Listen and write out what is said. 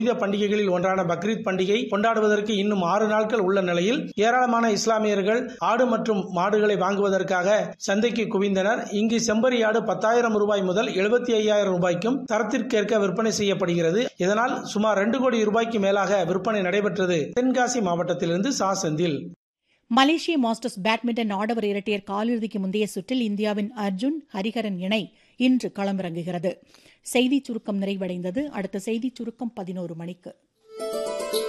புனித பண்டிகைகளில் ஒன்றான பக்ரீத் பண்டிகை கொண்டாடுவதற்கு இன்னும் ஆறு நாட்கள் உள்ள நிலையில் ஏராளமான இஸ்லாமியர்கள் ஆடு மற்றும் மாடுகளை வாங்குவதற்காக சந்தைக்கு குவிந்தனர் இங்கு செம்பரி ஆடு பத்தாயிரம் ரூபாய் முதல் எழுபத்தி ஐயாயிரம் ரூபாய்க்கும் தரத்திற்கேற்க விற்பனை செய்யப்படுகிறது இதனால் சுமார் ரெண்டு கோடி ரூபாய்க்கு மேலாக விற்பனை நடைபெற்றது தென்காசி மாவட்டத்திலிருந்து சா செந்தில் மலேசிய மாஸ்டர்ஸ் பேட்மிண்டன் ஆடவர் இரட்டையர் காலிறுதிக்கு முந்தைய சுற்றில் இந்தியாவின் அர்ஜுன் ஹரிஹரன் இணை இன்று களமிறங்குகிறது செய்திச் சுருக்கம் நிறைவடைந்தது அடுத்த செய்திச் சுருக்கம் பதினோரு மணிக்கு